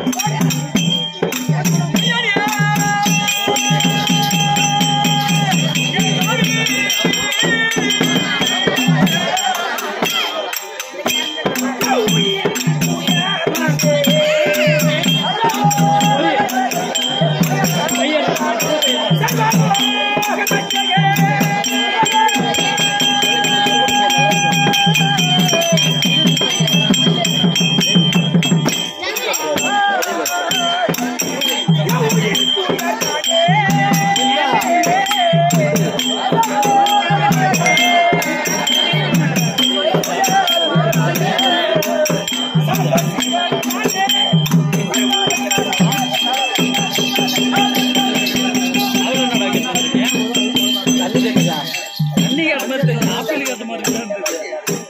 தண்ணி கேட்ட மாதிரி தெரியல ஆப்பிள் கேட்ட மாதிரி தான் இருந்தது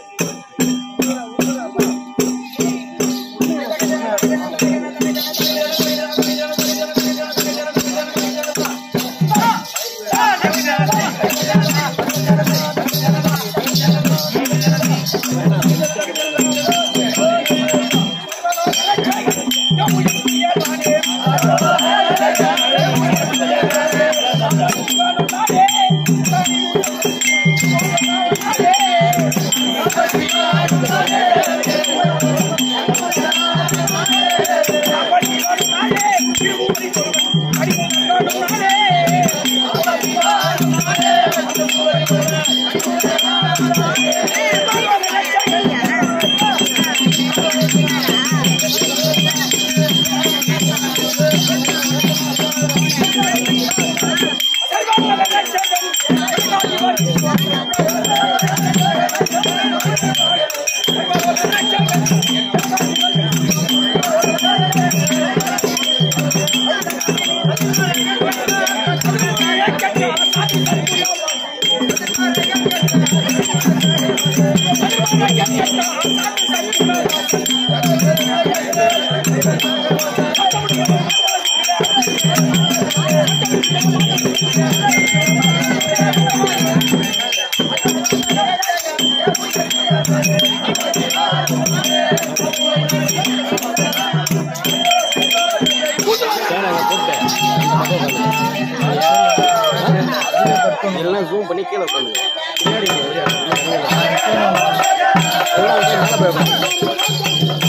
எல்லாம் ஜூம் பண்ணி கீழே உட்காந்து பின்னாடி இங்க ஒரே இடத்துல. எல்லாம் வந்து மேலே போய் உட்காந்து.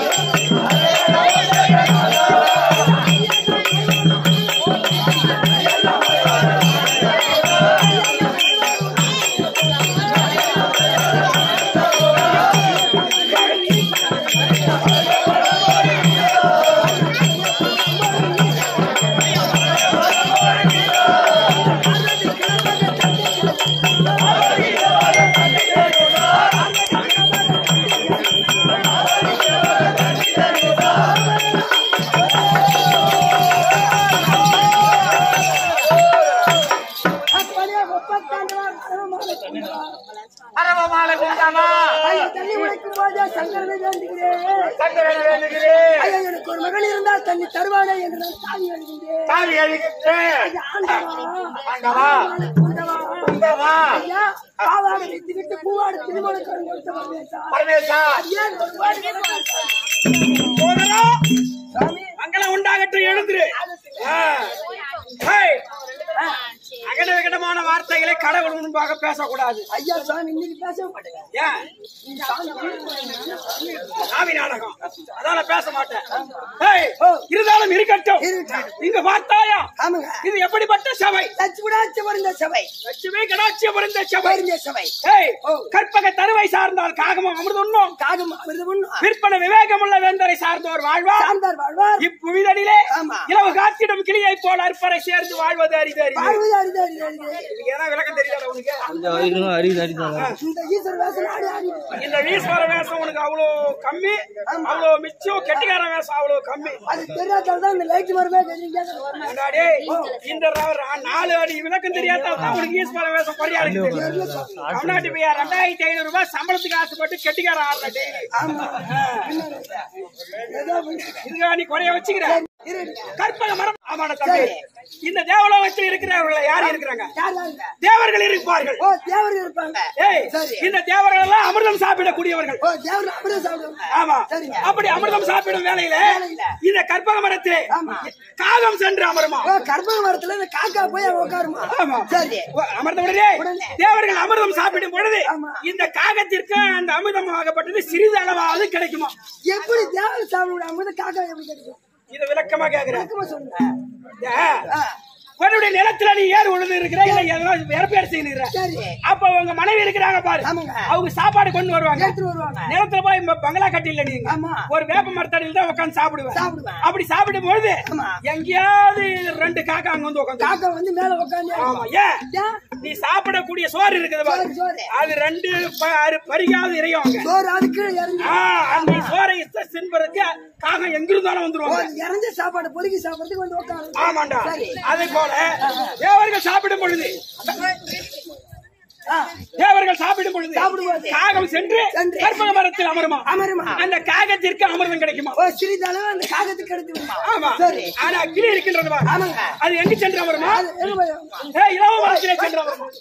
அரவமாலை குண்டாமா தண்ணி உடைக்கும் போதே சங்கரனை வேண்டுகிறேன் சங்கரனை வேண்டுகிறேன் ஐயா, எனக்கு ஒரு மகன் இருந்தால் தண்ணி தருவானே என்று நான் சாமி எழுதுகிறேன் சாமி அழிக்கின்றேன் ஐயா, ஆண்டவா ஆண்டவா குண்டவா குண்டவா ஐயா பாவாடை வைத்து விட்டு பூவாடு திருமணக்காரன் கொடுத்த பரமேசா பரமேசா ஏன் ஒரு வாடி கொடுத்தாய்? போகிறா மங்களம் உண்டாகட்டும் எழுந்துரு ஆ. ஹேய். அகட விகடமான வார்த்தைகளை கடவுள் முன்பாக பேசக்கூடாது ஐயா சாமி இன்னைக்கு பேசவே மாட்டேங்க ஏன் இந்த சாமி சாமி நாடகம் அதால பேச மாட்டேன் ஹேய், இருந்தாலும் இருக்கட்டும் இங்க பார்த்தாயா ஆமாங்க இது எப்படிப்பட்ட சபை லட்சுமிடாட்சி வருந்த சபை லட்சுமி கடாட்சியம் இருந்த சபை வருந்த சபை ஹேய், கற்பக தருவை சார்ந்தால் காகமும் அமிர்துண்ணும் காகம் அமிர்தம் உண்ணும். விற்பன விவேகமுள்ள வேந்தரை சார்ந்தோர் வாழ்வார் சார்ந்தார் வாழ்வார் இப்புவிதடிலே ஆமா. இலவு காத்திடும் கிளியை போல் அற்பரை சேர்ந்து வாழ்வது அரிது அரிது வாழ்வது அரிது அரிது அரிது இதுக்கு ஏதாவது விளக்கம் தெரியாத உனக்கு இந்த ஈஸ்வர வேசம் ஆடி ஆடி இந்த ஈஸ்வர வேஷம் உனக்கு அவ்வளோ கம்மி அவ்வளோ மிச்சம் கெட்டிக்கார வேஷம் அவ்வளோ கம்மி அது தெரியாதால தான் இந்த லைட் மரமே தெரிஞ்சு முன்னாடி இந்த ர- ர- நாலு அடி விளக்கம் தெரியாத தான் உனக்கு ஈஸ்வர வேஷம் பரியாளுக்கு தெரியும் தமிழ்நாட்டு பையா ரெண்டாயிரத்தி ஐநூறு ரூபாய் சம்பளத்துக்கு ஆசைப்பட்டு கெட்டிக்கார ஆடுற டெய்லி ஏதோ இதுக்காக நீ குறைய வச்சுக்கிற கற்பக மரம் ஆமாடா தம்பி இந்த தேவலோகத்தில் இருக்கிறவர்கள் யார் இருக்கிறாங்க யார் யாருங்க? தேவர்கள் இருப்பார்கள் ஓ தேவர்கள் இருப்பாங்க ஏய் சரி. இந்த தேவர்கள் எல்லாம் அமிர்தம் சாப்பிடக்கூடியவர்கள் ஓ தேவர்கள் அப்படியே சாப்பிடுவாங்க ஆமா சரிங்க. அப்படி அமிர்தம் சாப்பிடும் வேலையில வேலையில. இந்த கற்பக மரத்திலே ஆமா. காகம் சென்று அமருமா ஓ கற்பக மரத்துல இந்த காக்கா போய் அங்க உட்காருமா ஆமா. சரி ஓ, அமர்ந்த உடனே உடனே. தேவர்கள் அமிர்தம் சாப்பிடும் பொழுது ஆமா. இந்த காகத்திற்கு அந்த அமிர்தம் ஆகப்பட்டது சிறிது அளவாவது கிடைக்குமா எப்படி தேவர்கள் சாப்பிடுவாங்க காக்கா எப்படி கிடைக்கும் இத விளக்கமா கேக்குறேன் விளக்கமா சொல்லுங்க ஏ, உன்னுடைய நிலத்துல நீ ஏறு உழுது இருக்கிற இல்ல ஏதாவது வேறுபேர் செய்யுற சரி அப்ப உங்க மனைவி இருக்கிறாங்க பாரு ஆமாங்க. அவங்க சாப்பாடு கொண்டு வருவாங்க எடுத்துட்டு வருவாங்க நிலத்துல போய் ம- பங்களா கட்டில நீங்க ஆமா. ஒரு வேப்ப மரத்தடியில் தான் உட்காந்து சாப்பிடுவேன் சாப்பிடுவேன். அப்படி சாப்பிடும் பொழுது ஆமா. எங்கேயாவது ரெண்டு காக்கா அங்க வந்து உட்காந்து காக்கா வந்து மேல உட்காந்து ஆமா ஏன் நீ சாப்பிடக்கூடிய சோறு இருக்குது பாரு சோறு, சோறு. அது ரெண்டு ப- அரு- பரிகாவது இறையும் அங்க சோறு அதுக்கு இறங்கி ஆ, அந்த சோறை இஷ்ட சின்பதற்கு காகம் எங்கிருந்தாலும் வந்துருவாங்க இறஞ்ச சாப்பாடு பொறுக்கி சாப்பிடுறதுக்கு வந்து உட்காரு ஆமாண்டா சரி. அதே போல தேவர்கள் சாப்பிடும் பொழுது ஆ, தேவர்கள் சாப்பிடும் பொழுது சாப்பிடும்போது. காகம் சென்று சென்று. கற்பக மரத்தில் அமருமா அமருமா. அந்த காகத்திற்கு அமிர்தம் கிடைக்குமா ஓ சிறிதளவு அந்த காகத்துக்கு எடுத்து விடுமா ஆமா சரி ஆனா கிளி இருக்கின்றது பாரு. ஆமாங்க. அது எங்க சென்று அமருமா அது எங்க போய் ஏய், இலவ மரத்திலே சென்று அமருமா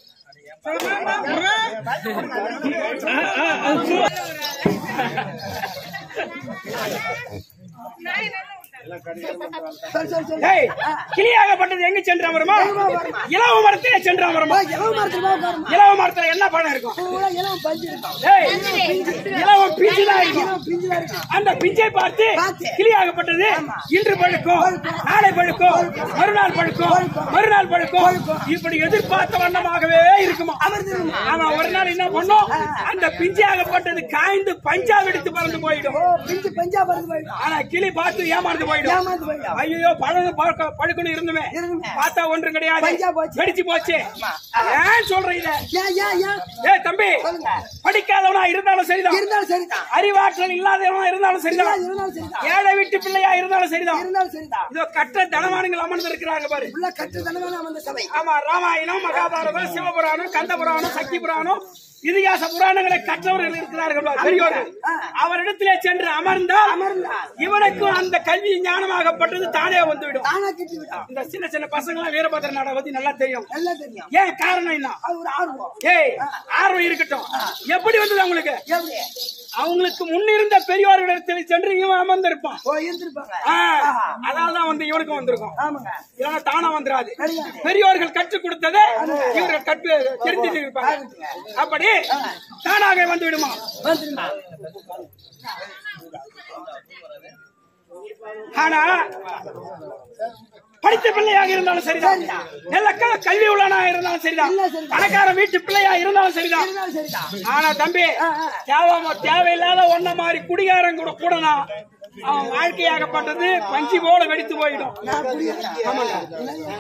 சரி சரி சரி ஏய், கிளியாகப்பட்டது எங்க சென்று அமருமா இலவ மரத்திலே சென்று அமருமா ஓ இளவு மரத்துல போய் உட்காருமா இலவ மரத்துல என்ன பழம் இருக்கும் பூரா இளவு பஞ்சு இருக்கும் ஏய், இலவம் பிஞ்சு தான் இருக்கும் இளவு பிஞ்சு தான் இருக்கும் அந்த பிஞ்சை பார்த்து பார்த்து. கிளியாகப்பட்டது இன்று பழுக்கும் நாளை பழுக்கும் மறுநாள் பழுக்கும் மறுநாள் பழுக்கும் இப்படி எதிர்பார்த்த வண்ணமாகவே இருக்குமா அமர்ந்துருமா ஆமா ஒரு நாள் என்ன பண்ணும் அந்த பிஞ்சாகப்பட்டது காய்ந்து பஞ்சா வெடித்து பறந்து போயிடும் ஓ பிஞ்சு பஞ்சா பறந்து போயிடும் ஆனா கிளி பார்த்து ஏமாந்து போயிடும் ஏமாந்து போயிடும் ஐயோ பழகு பழக்க- பழுக்கணும் இருந்துமே இருந்துமே. பார்த்தா ஒன்றும் கிடையாது பஞ்சா போச்சு. வெடிச்சு போச்சு ஏன் சொல்ற இத ஏன் ஏன் ஏன் ஏய் தம்பி சொல்லுங்க. படிக்காதவனா இருந்தாலும் சரிதான் இருந்தாலும் சரிதான் அறிவாற்றல் இல்லாதவனா இருந்தாலும் சரிதான் இருந்தாலும் சரிதான் ஏழை வீட்டு பிள்ளையா இருந்தாலும் சரிதான் இருந்தாலும் சரிதான் இதோ கட்ட தனமானங்கள் அமர்ந்து இருக்கிறாங்க பாரு உள்ள கட்டு தனமான அமர்ந்த சபை ஆமா ராமாயணம் மகாபாரதம் சிவபுராணம் கந்த புராணம் சக்தி புராணம் இதிகாச புராணங்களை கற்றவர்கள் இருக்கிறார்கள் பாரு, பெரியோர்கள் ஆ. அவரிடத்திலே சென்று அமர்ந்தால் அமர்ந்தால். இவனுக்கும் அந்த கல்வி ஞானமாகப்பட்டது தானே வந்துவிடும் தானா கட்டி விட்டான் இந்த சின்ன சின்ன பசங்க எல்லாம் வீரபத்திர நாடகம் பத்தி நல்லா தெரியும் நல்லா தெரியும் ஏன் காரணம் என்ன அது ஒரு ஆர்வம் ஏய் ஆர்வம் இருக்கட்டும் எப்படி வந்தது அவங்களுக்கு எப்படி அவங்களுக்கு முன்னிருந்த பெரியோர்களிடத்தில் சென்று இவன் அமர்ந்திருப்பான் ஓ இருந்திருப்பாங்க ஆ, அதனாலதான் வந்து இவனுக்கும் வந்திருக்கும் ஆமாங்க இல்லைன்னா தானா வந்துராது சரிங்க. பெரியோர்கள் கற்றுக் கொடுத்ததை இவர்கள் கற்று தெரிஞ்சுட்டு இருப்பாங்க அப்படி தானாக வந்து விடுமா வந்துருமா ஆனா படித்த பிள்ளையாக இருந்தாலும் சரிதான் நல்ல க- கல்வி உள்ளனா இருந்தாலும் சரிதான் எல்லாம் சரிதான். பணக்கார வீட்டு பிள்ளையா இருந்தாலும் சரிதான் இருந்தாலும் சரிதான் ஆனா தம்பி தேவை தேவையில்லாத ஒன்ன மாதிரி குடிகாரன் கூட கூடனா அவன் வாழ்க்கையாகப்பட்டது பஞ்சு போல வெடித்து போயிடும் நான் குடியிருக்கேன்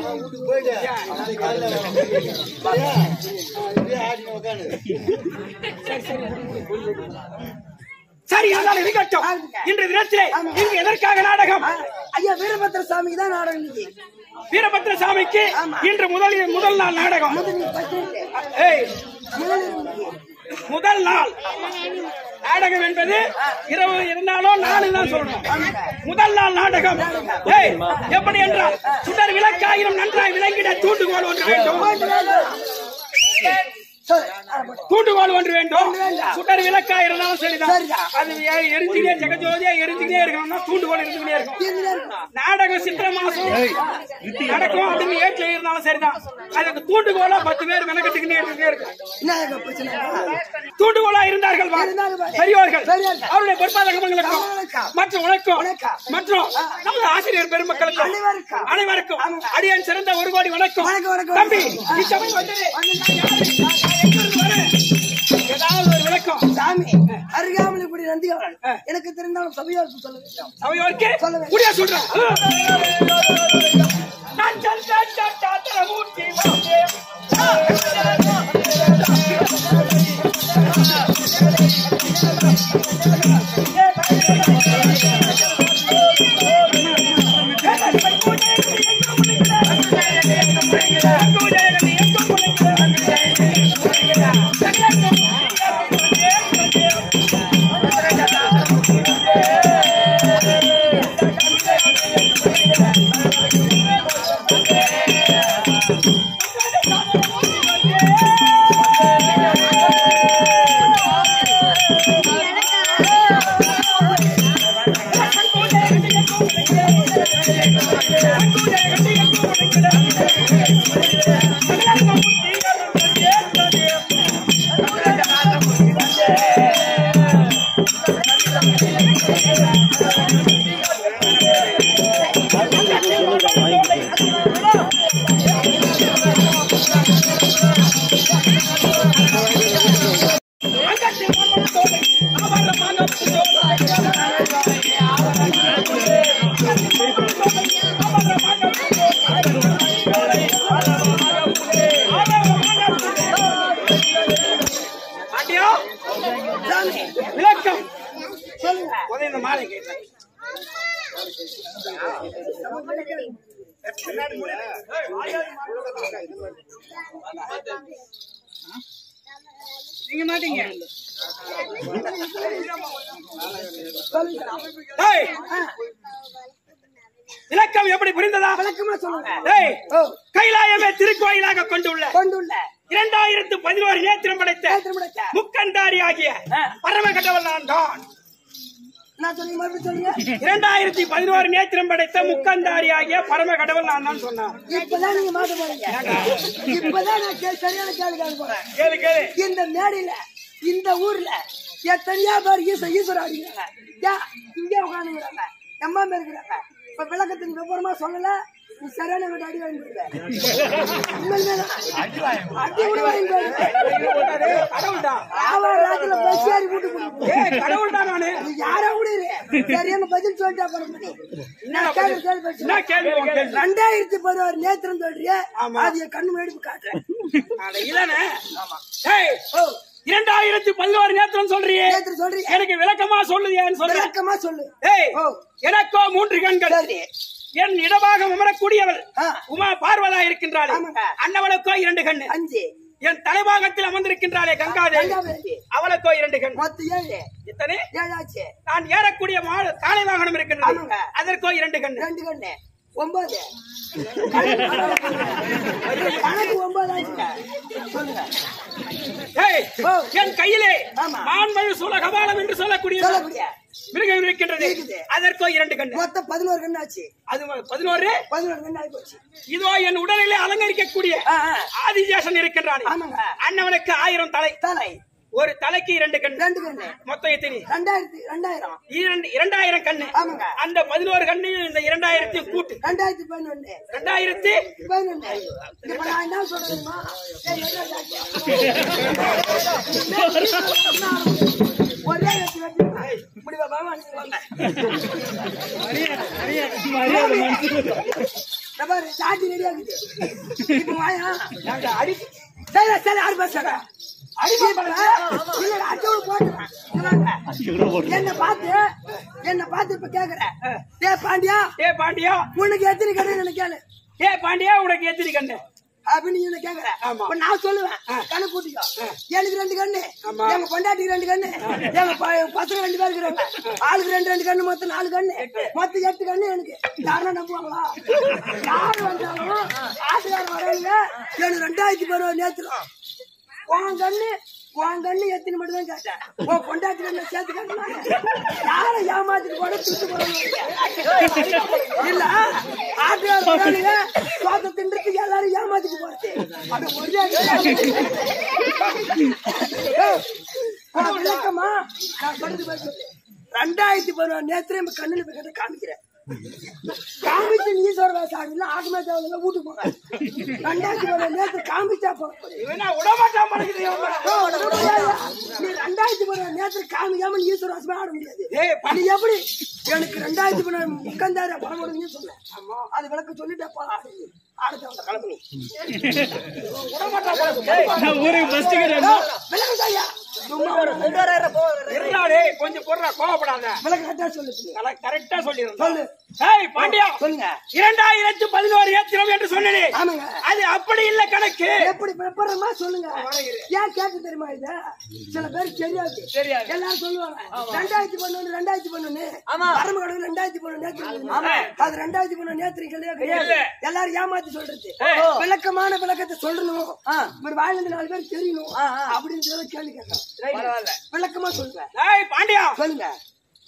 சரி இருந்தாலும் இருக்கட்டும் இன்று தினத்திலே இங்கு எதற்காக நாடகம் ஐயா வீரபத்திர சாமிக்கு தான் நாடகம் இன்னைக்கு வீரபத்ர சாமிக்கு இன்று முதல் முதல் நாள் நாடகம் நீங்க first இருக்கு. ஏய் முதல் இருக்கு. முதல் நாள் நாடகம் என்பது இரவு இருந்தாலும் நாலு தான் சொல்லணும் முதல் நாள் நாடகம் ஏய் எப்படி என்றால் சுடர் விளக்காயிரம் நன்றாய் விளங்கிட தூண்டுகோல் ஒன்று வேண்டும் சரி, ஆ, போடு. தூண்டுகோல் ஒன்று வேண்டும் சுடர் விளக்கா இருந்தாலும் சரிதான் சரிதான். அது எ- எரிஞ்சுக்கிட்டே ஜெகஜோதியா எரிஞ்சுக்கிட்டே இருக்கணும்னா தூண்டுகோல் இருந்துக்கிட்டே இருக்கும் இருந்துட்டே இருக்கணும். நாடகம் சித்திர மாசம் நடக்கும் அப்படின்னு ஏட்ல இருந்தாலும் சரிதான் அதுக்கு தூண்டுகோலா பத்து பேர் மெனக்கட்டுக்கிட்டே இருந்துட்டே இருக்கும் என்ன எனக்கு பிரச்சனை தூண்டுகோலா இருந்தார்கள் வா. இருந்தார்கள் வா. பெரியோர்கள் பெரியோர்கள். அவருடைய பொறுப்பாளர்களுக்கும் அவர்களுக்கும். மற்றும் உனக்கும் உனக்கும். மற்றும் நமது ஆசிரியர் பெருமக்களுக்கும் அனைவருக்கும். அனைவருக்கும் அடியன் சிறந்த ஒரு கோடி வணக்கம் வணக்கம், வணக்கம், தம்பி வணக்கம். இச்சபை வந்து எங்கிருந்து வரேன்? ஏதாவது ஒரு விளக்கம் சாமி அருகாமல் இப்படி நந்தியவன் எனக்கு தெரிந்தாலும் சபையோருக்கு சொல்ல வேண்டும் அவையோருக்கு சொல்ல வேண்டும். முடியா சொல்றேன் நான் சந்தா சந்தா தரமூர்த்தி வாசே. பாண்டியா விளக்கம் சொல்லுங்க இந்த மாலை கேட்டேன் நீங்க மாட்டீங்க ஏய், விளக்கம் எப்படி புரிந்ததா விளக்கமா சொல்லுங்க ஏய், கைலாயமே திருக்கோயிலாக கொண்டுள்ள கொண்டுள்ள இரண்டாயிரத்து பதினோரு நேத்திரம் படைத்த திருமணத்தை முக்கந்தாரி ஆகிய பரம கட்டவல் நான் தான் நான் சொல்லுங்க மறுபடியும் சொல்லுங்க இரண்டாயிரத்தி பதினோரு நேத்திரம் படைத்த முக்கந்தாரி ஆகிய பரம கடவுள் நான் தான் சொன்னான் இப்பதான் நீங்க மாத்த போறீங்க இப்பதான் நான் கே- சரியான கேள்வி கேட்க போறேன் கேளு கேளு இந்த மேடையில இந்த ஊர்ல எத்தனையா பேர் ஈச ஈஸ்வரர் அடிக்கிறாங்க ஏன் இங்கே உட்காந்துங்கிறாங்க எம்மா பேர் இருக்கிறாங்க இப்ப விளக்கத்துக்கு விவரமா சொல்லல நீ சரியான வீட்டு அடி வாங்கிடுவ உண்மையிலேதான். அடி கூட வாங்கிடுவ. கடவுள்டா ஆவா ராத்திரில பஸ் ஏறி வீட்டு போடுவோம் ஏய் கடவுள்டா நானு நீ யாரா கூட இரு. சரியான பதில் சொல்லிட்டா அப்புறம் பண்ணி. நான் கேள்வி கேள்வி பேசுறேன். என்ன கேள்வி உன் கேள்வி ரெண்டாயிரத்தி பதினாறு நேத்திரம் சொல்றிய அது என் கண்ணு முன்னாடி போய் காட்டுறேன் அட இதானே ஏய் இரண்டாயிரத்தி பதினோரு நேத்திரம் சொல்றியே நேத்திரம் சொல்றீங்க எனக்கு விளக்கமா சொல்லுதியான்னு சொல்றேன் விளக்கமா சொல்லு ஏய் ஓ. எனக்கோ மூன்று கண்கள் சரி. என் இடமாக அமரக்கூடியவள் ஆ. உமா பார்வதா இருக்கின்றாள் ஆமாங்க. அன்னவளுக்கோ இரண்டு கண்ணு அஞ்சு என் தலைபாகத்தில் அமர்ந்திருக்கின்றாளே கங்காதேவி கங்காதேவி. அவளுக்கோ இரண்டு கண் மொத்தம் ஏழு இத்தனை ஏழாச்சு நான் ஏறக்கூடிய மா- காளை வாகனம் இருக்கின்றது ஆமாங்க. அதற்கோ இரண்டு கண் ரெண்டு கண்ணு ஒன்பது கணக்கு ஒன்பது ஆச்சுங்க சொல்லுங்க ஏய், ஓ. என் கையிலே ஆமா. மான்மழு சூலகபாலம் என்று சொல்லக்கூடிய சொல்லக்கூடிய மிருகம் இருக்கின்றது இருக்குது. அதற்கோ இரண்டு கண் மொத்தம் பதினோரு கண்ணு ஆச்சு அது பதினோரு பதினோரு கண்ணு ஆகி போச்சு இதோ என் உடலிலே அலங்கரிக்கக்கூடிய ஆ, ஆ. ஆதிஜேசன் இருக்கின்றான் ஆமாங்க. அண்ணவனுக்கு ஆயிரம் தலை தலை ஒரு தலைக்கு இரண்டு கண் ரெண்டு கண்ணு மொத்தம் எத்தனை ரெண்டாயிரத்தி ரெண்டாயிரம் இரண்டு இரண்டாயிரம் கண்ணு ஆமாங்க. அந்த பதினோரு கண்ணு இந்த இரண்டாயிரத்தி கூட்டு ரெண்டாயிரத்தி பதினொன்னு ரெண்டாயிரத்தி பதினொன்னு இப்ப நான் என்ன சொல்றேன்னா ஒரே வெட்டி வெட்டி முடிவா பாவா நீங்க வாங்க இந்த பாரு, சாட்டி ரெடி ஆகுது இப்ப வாயா நாங்க அடி சரி சரி அடி பேசுற அடி இல்ல அச்சோடு போட்டுறேன் என்ன பார்த்து என்ன பார்த்து இப்ப கேக்குற ஏ பாண்டியா ஏ பாண்டியா உனக்கு எத்தனை கடை எனக்கு கேளு ஏ பாண்டியா உனக்கு எத்தனை கண்ணு அப்படின்னு நீ என்ன கேக்குற ஆமா. இப்ப நான் சொல்லுவேன் கணக்கு கூட்டிக்கோ எனக்கு ரெண்டு கண்ணு ஆமா. எங்க பொண்டாட்டிக்கு ரெண்டு கண்ணு எங்க ப- பசங்க ரெண்டு பேர் இருக்கிறாங்க ஆளுக்கு ரெண்டு ரெண்டு கண்ணு மொத்தம் நாலு கண்ணு மொத்தம் எட்டு கண்ணு எனக்கு யாரும் நம்புவாங்களா யாரு வந்தாலும் ஆட்டுக்காரன் வராங்க எனக்கு ரெண்டாயிரத்தி பதினோரு நேத்துல உன் கண்ணு உன் கண்ணு எத்தனை மட்டும் தான் கேட்டேன் உன் பொண்டாட்டி கண்ணு சேர்த்து கேட்டேன் யாரை ஏமாத்திட்டு போட திருட்டு போறாங்க இல்ல ஆட்டுக்காரன் வரானுங்க சோத்த தின்றதுக்கு எல்லாரும் ஏமாத்திட்டு போறது அது ஒரே உனக்கு விளக்கமா நான் சொல்றது பாரு சொல்லு. ரெண்டாயிரத்தி பதினோரு நேரத்துல நம்ம கண்ணுல போய் கேட்ட காமிக்கிறேன் காமிச்சு நீ சொல்ற சாமி ஆகுமே தேவையில்ல வீட்டுக்கு போங்க ரெண்டாயிரத்தி பதினோரு நேரத்துல காமிச்சா போறேன் இவனா விடமாட்டான் பழகுது இவன். நீ ரெண்டாயிரத்தி பதினோரு நேரத்துல காமிக்காம நீ ஈஸ்வராசமே ஆட முடியாது ஏய், பா- நீ எப்படி எனக்கு ரெண்டாயிரத்தி பதினோரு முக்கந்தாயிர பணம் கொடுங்கன்னு சொன்னேன் அது விளக்க சொல்லிட்டப்பா ஆடத்த கிளம்பி விடமாட்டான் பழகுது. நான் ஊருக்கு பஸ் டிக்கெட் விளக்கு தாயா சும்மா ஒரு இருடா டேய், கொஞ்சம் பொறுடா, கோவப்படாத விளக்கு கட்டா சொல்லு கல- கரெக்டா சொல்லிடுறேன் சொல்லு. ஏய் பாண்டியா சொல்லுங்க இரண்டாயிரத்து பதினோரு ஏத்திரம் என்று சொன்னேனே ஆமாங்க அது அப்படி இல்ல கணக்கு எப்படி பெப்பரமா சொல்லுங்க ஏன் கேட்டு தெரியுமா இது சில பேருக்கு தெரியாது தெரியாது. எல்லாரும் சொல்லுவாங்க ரெண்டாயிரத்தி பதினொன்னு ரெண்டாயிரத்தி பதினொன்னு பரம கடவுள் ரெண்டாயிரத்தி பதினொன்று நேற்று அது ரெண்டாயிரத்தி பதினொன்று நேற்று கிடையாது இல்ல. எல்லாரும் ஏமாத்தி சொல்றது ஏய். விளக்கமான விளக்கத்தை சொல்லணும் ஒரு வாழ்ந்து நாலு பேர் தெரியணும் அப்படின்னு சொல்லி கேள்வி கேட்கலாம் விளக்கமா சொல்லுங்க ஏய் பாண்டியா சொல்லுங்க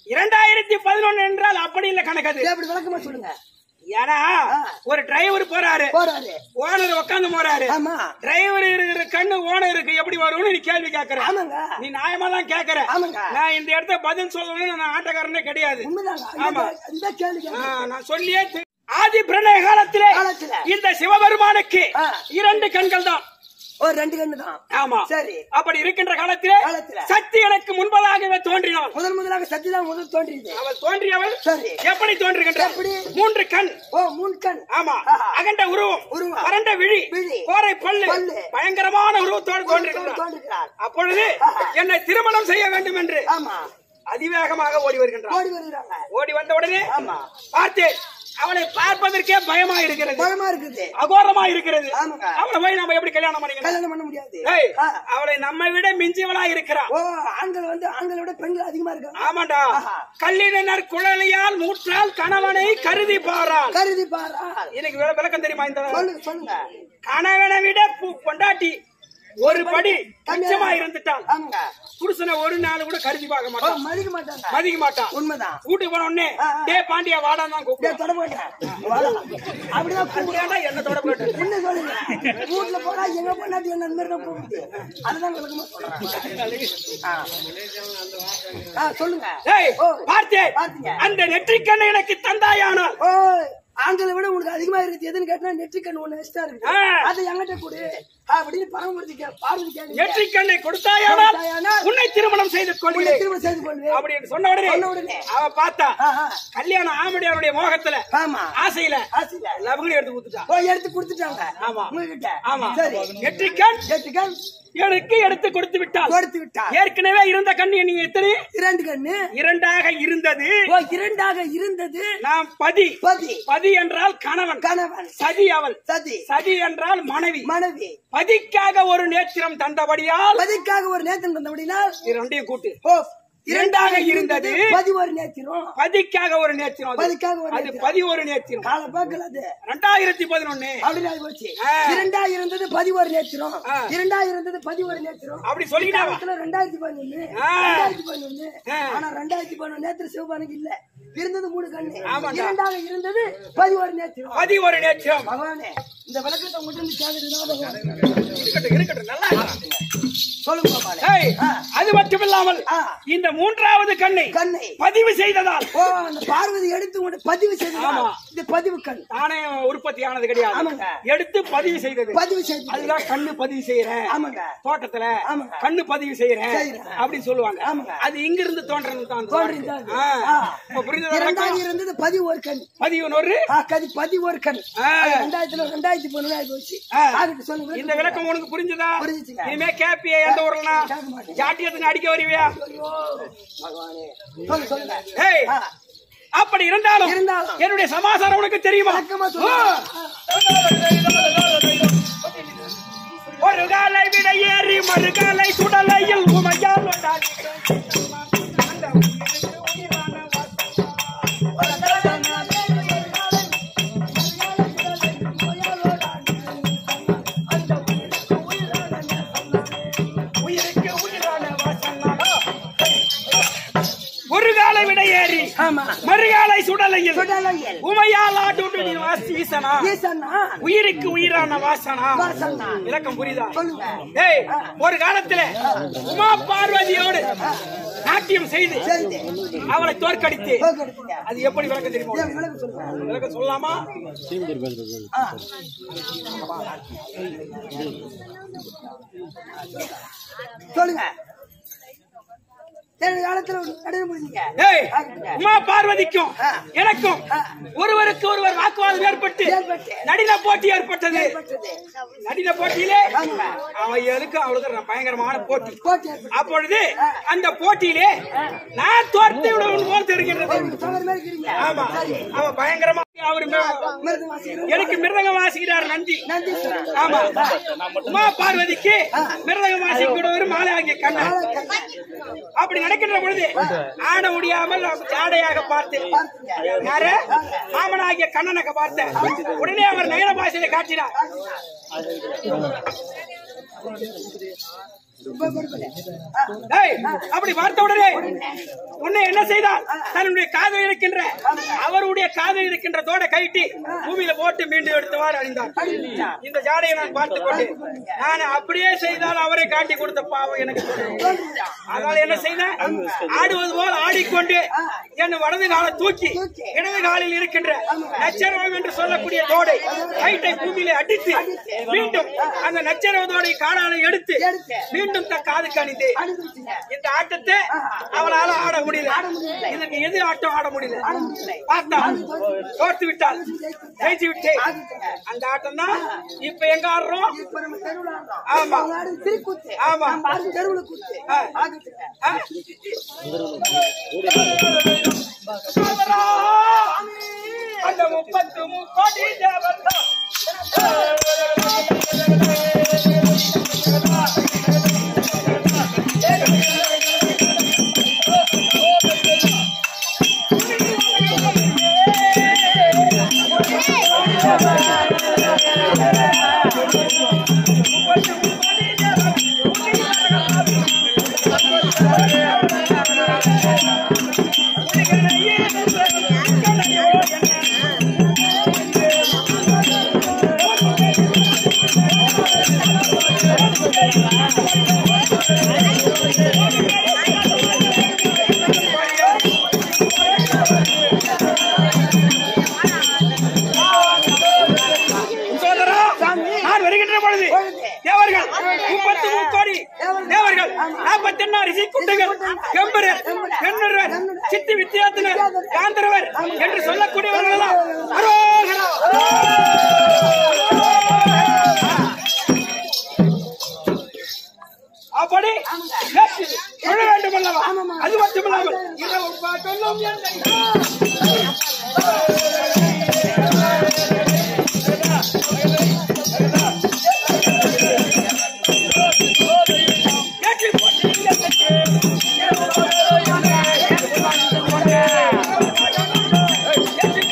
இரண்டாயிரத்தி பதினொன்னு என்றால் அப்படி இல்ல கணக்கு அது எப்படி விளக்கமா சொல்லுங்க ஏன்னா ஒரு டிரைவர் போறாரு போறாரு ஓனர் உட்காந்து போறாரு ஆமா டிரைவர் இருக்கிற கண்ணு ஓனருக்கு எப்படி வரும்னு நீ கேள்வி கேக்குற ஆமாங்க நீ நியாயமா தான் கேக்குற ஆமாங்க. நான் இந்த இடத்த பதில் சொல்லணும்னு நான் ஆட்டக்காரனே கிடையாது உண்மைதாங்க ஆமா. இந்த- இந்த கேள்வி ஆ, கேட்க நான் சொல்லியே தி- ஆதி பிரணய காலத்திலே காலத்திலே. இந்த சிவபெருமானுக்கு ஆ. இரண்டு கண்கள் தான் ஒரு ரெண்டு கண்ணு தான் ஆமா சரி அப்படி இருக்கின்ற காலத்திலே காலத்திலே. சக்தி எனக்கு முன்பதாகவே தோன்றினாள் முதல் முதலாக சக்தி தான் முதல் தோன்றியது அவள் தோன்றியவள் சரி. எப்படி தோன்றுகின்றாள் எப்படி? மூன்று கண் ஓ மூணு கண் ஆமா ஆஹா. அகண்ட உருவம் உருவம். பரண்ட விழி விழி. கோரை பல்லு பல்லு. பயங்கரமான உருவத்தோடு தோன்றுகின்றாள் தோன்றுகிறார் அப்பொழுது ஆஹா. என்னை திருமணம் செய்ய வேண்டும் என்று ஆமா அதிவேகமாக ஓடி வருகின்றாள் ஓடி வருகிறாங்க ஓடி வந்த உடனே ஆமா. பார்த்து அவளை பார்ப்பதற்கே பயமா இருக்கிறது பழமா இருக்குது அகோரமா இருக்கிறது ஆமாங்க. அவளை போய் நம்ம எப்படி கல்யாணம் பண்ணிக்கலாம் கல்யாணம் பண்ண முடியாது ஏய், ஆ. அவளை நம்மை விட மிஞ்சியவளா இருக்கிறா ஓ ஆண்கள் வந்து ஆண்களை விட பெண்கள் அதிகமா இருக்காங்க ஆமாண்டா ஆஹா. கல்லினர் குழலியால் மூற்றால் கணவனை கருதி பாராள் கருதி பாரா இன்னைக்கு விள- விளக்கம் தெரியுமா இந்த சொல்லுங்க சொல்லுங்க கணவனை விட பு- பொண்டாட்டி ஒரு படி மிச்சமா இருந்துட்டால் ஆமாங்க புருஷனை ஒரு நாள் கூட கருதி பார்க்க ஓ, மாட்டான் மதிக்க மாட்டாங்க மதிக்க மாட்டான் உண்மைதான் வீட்டுக்கு போன உடனே ஆ, ஆ. டே பாண்டியா வாடா தான் டேய், கூப்பிடுவான் தொட மாட்டேன் வாடா. அப்படிதான் கூப்பிடு. ஏன்டா என்ன தொட போட்டு என்ன சொல்லுங்க வீட்டுல போனா எங்க போனாட்டி என்ன அந்த மாதிரி தான் கூப்பிடுது அதுதான் விளக்கமா சொல்றேன் ஆ. ஆ, சொல்லுங்க ஏய் ஓ. பார்த்தேன் பார்த்தீங்க. அந்த நெற்றிக்கண்ணை எனக்கு தந்தாயானால் ஓ ஆண்களை விட உனக்கு அதிகமா இருக்குது எதுன்னு கேட்டா நெற்றிக்கண் ஒண்ணு எக்ஸ்ட்ரா இருக்கு ஆ. அதை என்கிட்ட கொடு அப்படின்னு பரமபுரத்தி கே- பார்வதி கேளுங்க நெற்றிக்கண்ணை கொடுத்தாயானால் கொடுத்தாயானால் உன்னை திருமணம் செய்து உன்னை கொள்கிறேன் திரும்ப செய்து கொள்வேன் அப்படின்னு சொன்ன உடனே சொன்ன உடனே. அவ பார்த்தா ஆ, ஆ. கல்யாணம் ஆமடியாருடைய மோகத்துல ஆமா ஆசையில ஆசையில லவங்களையும் எடுத்து கொடுத்துட்டா ஓ எடுத்து கொடுத்துட்டாங்க ஆமா. உங்ககிட்ட ஆமா சரி நெற்றிக்கண் நெற்றிக்கண் எனக்கு எடுத்து கொடுத்து விட்டால் கொடுத்து விட்டா ஏற்கனவே இருந்த கண்ணு நீங்க எத்தனை இரண்டு கண்ணு இரண்டாக இருந்தது ஓ இரண்டாக இருந்தது நாம் பதி பதி பதி என்றால் கணவன் கணவன் சதி அவள் சதி சதி என்றால் மனைவி மனைவி பதிக்காக ஒரு நேத்திரம் தந்தபடியால் பதிக்காக ஒரு நேத்தம் தந்தபடினால் இரண்டையும் கூட்டு ஓ இரண்டாக இருந்தது பதி ஒரு நேத்திரம் பதிக்காக ஒரு நேத்திரம் அது. பதிக்காக ஒரு அது நேத்திரம். பதி ஒரு நேத்திரம் கால பாக்கல அது ரெண்டாயிரத்தி பதினொன்னு அப்படி ஆகி போச்சு ஆ. இரண்டா இருந்தது பதி ஒரு நேத்திரம் ஆ. இரண்டா இருந்தது பதி ஒரு நேத்திரம் அப்படி சொல்லிக்கிட்டாவா காலத்துல ரெண்டாயிரத்தி பதினொன்னு ஆ. ரெண்டாயிரத்தி பதினொன்னு ஆ. ஆனா ரெண்டாயிரத்தி பதினொன்னு நேத்திரம் சிவபானுக்கு இல்ல இருந்தது மூணு கண்ணு ஆமாண்டா. இரண்டாக இருந்தது பதி ஒரு நேத்திரம் பதி ஒரு நேத்திரம் பகவானே இந்த விளக்கத்தை உங்ககிட்ட இருந்து கேக்குறதுதான் பகவான் இருக்கட்டும் இருக்கட்டும் நல்லா இருக்கட்டும். சொல்லுங்க பகவானே ஏய், அது மட்டுமில்லாமல் ஆ. இந்த மூன்றாவது கண்ணை கண்ணை பதிவு செய்ததால் ஓ அந்த பார்வதி எடுத்து உங்கள்ட்ட பதிவு செய்தது ஆமா. இது பதிவு கண் தானே உற்பத்தி ஆனது கிடையாது ஆமாங்க. எடுத்து பதிவு செய்தது பதிவு செய்தது அதுதான் கண்ணு பதிவு செய்யறேன் ஆமாங்க தோட்டத்துல ஆமாங்க. கண்ணு பதிவு செய்யறேன் செய்றேன். அப்படின்னு சொல்லுவாங்க ஆமாங்க. அது இங்க இருந்து தோன்றது தான் அந்த தோன்றியது வார்த்தை. அது. ஆ. ஆ. இப்ப புரியுதா இரண்டாக விளக்கம்? இருந்தது பதிவு ஒரு கண் பதிவு ஒரு ஆ, கதி பதி ஒரு கண் ஆ. அது ரெண்டாயிரத்துல ரெண்டாயிரத்தி பதினொன்று ஆகி போச்சு ஆ. ஆகிட்டு சொல்லுங்க இந்த விளக்கம் உனக்கு புரிஞ்சுதா புரிஞ்சுச்சுங்க. இனிமே கேப்பிய எந்த ஊர்லனா கேட்க மாட்டேன். ஜாட்டியத்துக்கு அடிக்க வருவியா பகவானே சொல்லுங்க சொல்லுங்க ஏய் ஆ. அப்படி இருந்தாலும் இருந்தாலும். என்னுடைய சமாசாரம் உனக்கு தெரியுமா விளக்கமா ஆ. சொல்லுங்க ஒரு காலை விட ஏறி மறுகாலை சுடலையில் உமையால் ஒட்டாடி அந்த உயிருக்கு உயிரான வாசம். உயிருக்கு உயிரான வாசம் நானா? ஒரு காலை விட ஏறி ஆமா மறுகாலை சுடலையில் சுடலையில் உமையால் ஆட்டு நீ வாசீசனா ஈசன்னா உயிருக்கு உயிரான வாசனா வாசனா. விளக்கம் புரியுதா சொல்லுங்க ஏய் ஒரு காலத்துல உமா பார்வதியோடு நாட்டியம் செய்து செய்து அவளை தோற்கடித்து போக்கெடுத்துங்க அது எப்படி விளக்கம் தெரியுமா ஏன் விளக்கு சொல்லுங்க விளக்கம் சொல்லலாமா ஆ. சொல்லுங்க என் காலத்துல கடையை முடிஞ்சீங்க ஏய் உமா பார்வதிக்கும் ஆ. எனக்கும் ஆ. ஒருவருக்கு ஒருவர் வாக்குவாதம் ஏற்பட்டு ஏற்பட்டு. நடின போட்டி ஏற்பட்டது ஏற்பட்டது. நடின போட்டியிலே ஆமா. அவன் எதுக்கு அவளுக்கு பயங்கரமான போட்டி போட்டி ஏற்பட்டது. அப்பொழுது அந்த போட்டியிலே நான் தோர்த்து விடுவன் போல் தெரிகிறது நீங்க சொல்ற மாதிரி இருக்கிறீங்க. ஆமா சரி. அவன் பயங்கரமா அவரு மி- மிருதம் வாசிக்கிறோம். எனக்கு மிருதங்கம் வாசிக்கிறார் நந்தி நன்றி சொல்லுங்க. ஆமா உமா பார்வதிக்கு மிருதங்கம் வாசிக்கிறவர் மாலை ஆகிய கண்ணன் அப்படி நடக்கின்ற பொழுது ஆட முடியாமல் ஜாடையாக பார்த்தேன் யாரு மாமனாகிய கண்ணனக்க பார்த்தேன் உடனே அவர் நயன பாசையில காட்டினார் இப்ப கொடுக்கல. ஆ. டேய், அப்படி பார்த்த உடனே உன்னை என்ன செய்தார் தன்னுடைய காதல் இருக்கின்ற அவருடைய காதல் இருக்கின்ற தோட கைட்டி பூமியில போட்டு மீண்டும் எடுத்தவாறு அணிந்தார் இந்த ஜாடையை நான் பார்த்துக் கொண்டு நான் அப்படியே செய்தால் அவரை காட்டி கொடுத்த பாவம் எனக்கு தெரியும். அதனால என்ன செய்தேன் ஆடுவது போல் ஆடிக்கொண்டு என் வலது காலை தூக்கி இடது காலில் இருக்கின்ற நச்சரவம் என்று சொல்லக்கூடிய தோடை கைட்டை பூமியில அடித்து மீண்டும் அந்த நச்சரவ தோடை காலாலை எடுத்து மீண்டும் தன் காதுக்கு அணிந்தேன் அனுபவிச்சுங்க. இந்த ஆட்டத்தை அவளால ஆட முடியல இதுக்கு எது ஆட்டம் ஆட முடியல பார்த்தா தோர்த்து விட்டால் ஜெயிச்சு விட்டேன் அந்த ஆட்டம் தான் இப்ப எங்க ஆடுறோம் இப்ப நம்ம தெருவுல ஆடுறோம். ஆமா அவங்க ஆடுறது திருக்கூத்து. ஆமா. நம்ம ஆடுறது தெருவுல கூத்து. ஆ. ஆடுதுங்க. ஆ? சோதரா! அந்த முப்பத்து முக்கோடி தேவன் தான். சோதரா நான் வருகின்ற பொழுது தேவர்கள் முப்பத்து முக்கோடி தேவர்கள் நாற்பத்தி எண்ணா ரிஷி குண்டுகள் எம்பரர் பெண்ணுவர் சித்தி வித்தியாசனர் காந்தரவர் என்று சொல்லக்கூடியவர்கள் எல்லாம் அரோகரா. அப்படி ஏற்று தொழ வேண்டும் அல்லவா அது மட்டுமில்லாமல் இரவு பாட்டெல்லாம் என்னை ஏற்றி போட்டு ஏற்றி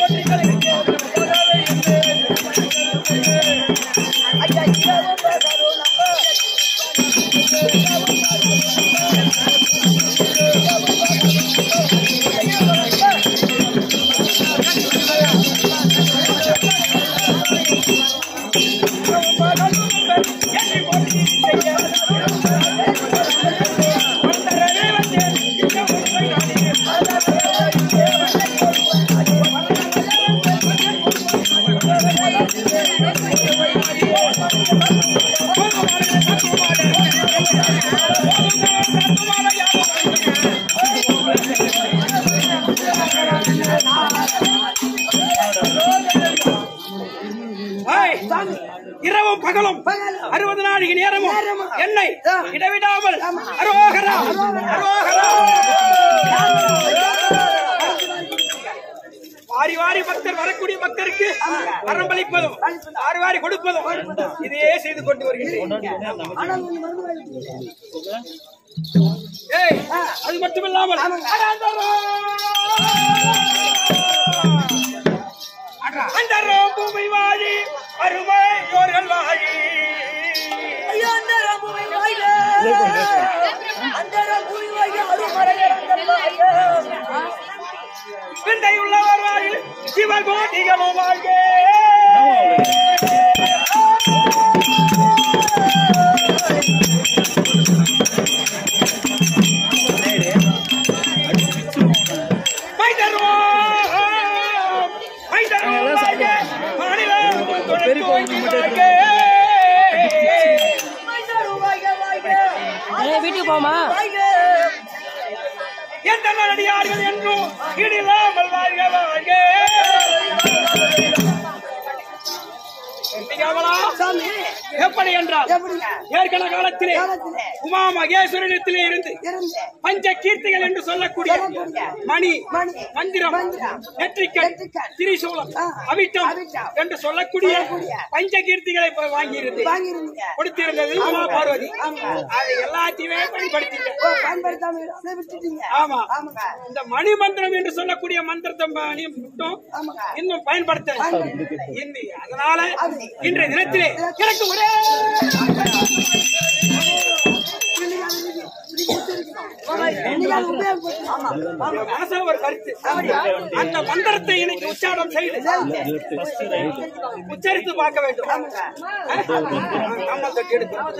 ஏய், இரவும் பகலும் அறுபது நாளைக்கு நேரமும் என்னை இடைவிடாமல் அரோகரா அரோகரா வாரி வாரி பக்தர் வரக்கூடிய பக்தருக்கு வரம்பளிப்பதும் வாரி வாரி கொடுப்பதும் இதையே செய்து கொண்டு வருகிறேன் ஆனா நீங்க மருந்து வாங்கிட்டீங்க. ஏய் அது மட்டுமில்லாமல் அந்தரம் பூமி வாழி அருமையோர்கள் வாழி ஐயா, அந்த ராமுவை வாய்க. அந்த ராமுவை வாய்க, அருமறையரங்கள் வாய்க. விந்தை உள்ளவர் வாழி சிவகோட்டிகளும் வாழ்க மைதருவோம் மைதருவோம் வாழ்க மாநிலம் துணைக்கு வாங்கி வாழ்க மைந்தரு வாய்க, வாய்க. வீட்டுக்கு போமா வாய்க. எந்த நடிகார்கள் என்றும் இடிலாமல் வாழ்க வாழ்க கவலா சாமி, எப்படி என்றால் எப்படிங்க? ஏற்கன காலத்திலே காலத்திலே உமா மகேஸ்வரனிடத்திலே இருந்து இருந்து பஞ்ச கீர்த்திகள் என்று சொல்லக்கூடிய சொல்லக்கூடிய மணி மணி, மந்திரம் மந்திரம், நெற்றிக்கண் நெற்றிக்கண், திரிசூலம் ஆ, அவிட்டம் அவிட்டம் என்று சொல்லக்கூடிய சொல்லக்கூடிய பஞ்ச கீர்த்திகளை போய் வாங்கியிருந்து வாங்கியிருந்தீங்க. கொடுத்திருந்தது உமா பார்வதி ஆமா. அதை எல்லாத்தையுமே பயன்படுத்திட்டேன் ஓ, பயன்படுத்தாம அதை விட்டுட்டீங்க. ஆமா ஆமாங்க. இந்த மணி மந்திரம் என்று சொல்லக்கூடிய மந்திரத்தை மணி மட்டும் ஆமாங்க. இன்னும் பயன்படுத்த பயன்படுத்தவில்லை. இன்னி அதனால அது. இன்றைய தினத்திலே எனக்கு ஒரே இன்னைக்கு அது இருக்கு. இன்னைக்கு புத்து இருக்கு. இன்னைக்கு அது உபயோகப்படுத்து. ஆமா. ஆமா. மனசுல ஒரு கருத்து அந்த மந்திரத்தை இன்னைக்கு உச்சாரணம் செய்து உச்சரித்து பார்க்க வேண்டும் நம்ம தட்டி எடுக்கிறோம்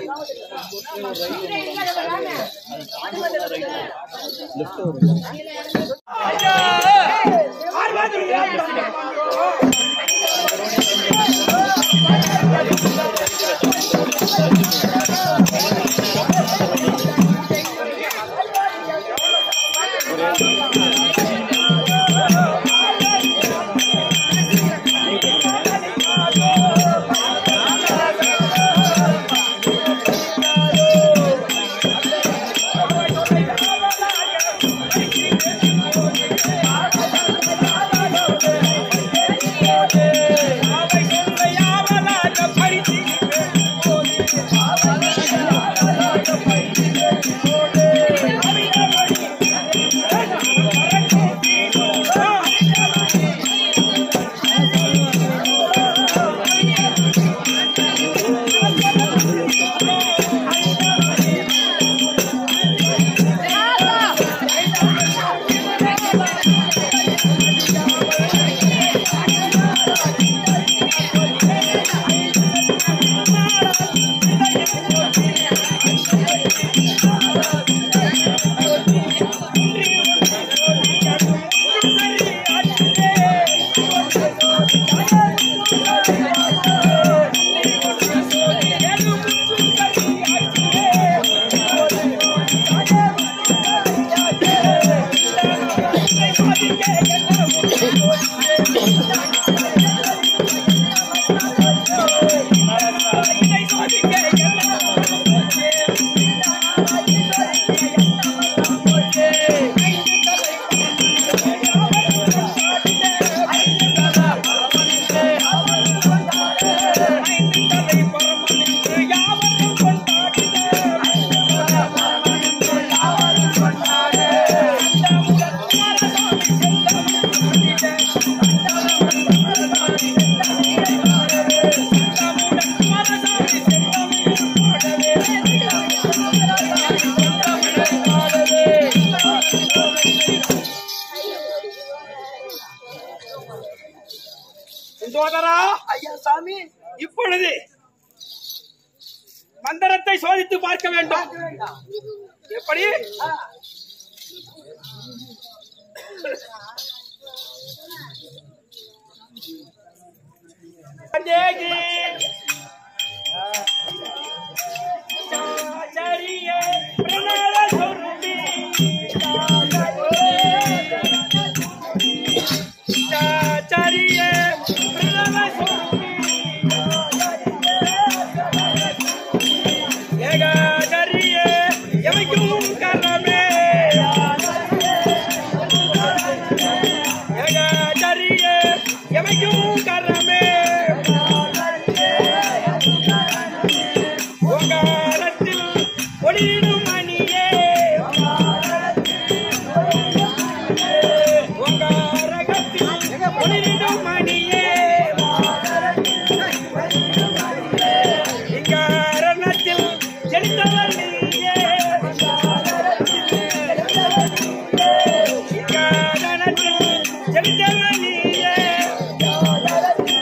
சோதரா ஐயா சாமி இப்பொழுது மந்திரத்தை சோதித்து பார்க்க வேண்டும் எப்படி தேகி. சாச்சரிய பிரணவ சொருபி. சாச்சரிய பிரணவ சொருபி. ஏகாதரிய எமைக்கும் கரமே ஏகாதரிய எமைக்கும் கரமே ஓங்காரத்தில் ஒளியிடும் மணியே ஓங்காரகத்தில் ஒளியிடும் மணியே இங்காரணத்தில் செலுத்தவள் நீயே இங்காரணத்தில் செலுத்தவள் நீயே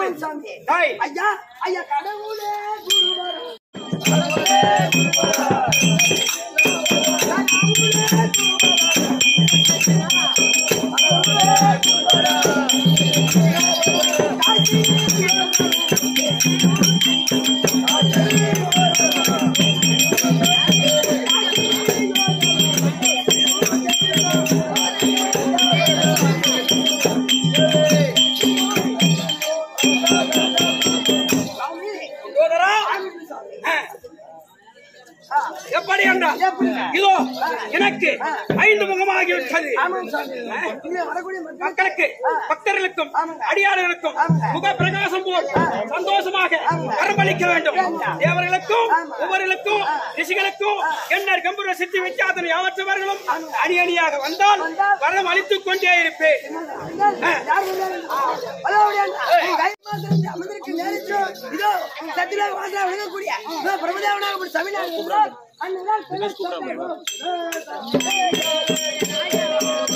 ஆமாம் சாமி டேய், ஐயா ஐயா கடவுளே குருவரா சகோதரா, ஆ. எப்படி என்றால் இதோ எனக்கு ஐந்து முகமாகிவிட்டது ஆமாம் சாமி இங்கே வரக்கூடிய மக்கள் மக்களுக்கு பக்தர்களுக்கும் அடியார்களுக்கும் முக பிரகாசம் போல் சந்தோஷமாக வரமளிக்க வேண்டும் தேவர்களுக்கும் ஒவ்வொருக்கும் ரிஷிகளுக்கும் என்னர் கம்புர சித்தி விச்சாதனை யாவற்றவர்களும் அணி அணியாக வந்தால் வரம் அளித்துக் கொண்டே இருப்பேன் யார் வந்தாலும் ஹலோ கை மாத்திரம் அமர்ந்திருக்கு நேரிட்டு இதோ சத்தில வாசல விளங்கக்கூடிய இதோ பிரபுதேவனாக இப்படி தமிழ்நாடு அண்ணன்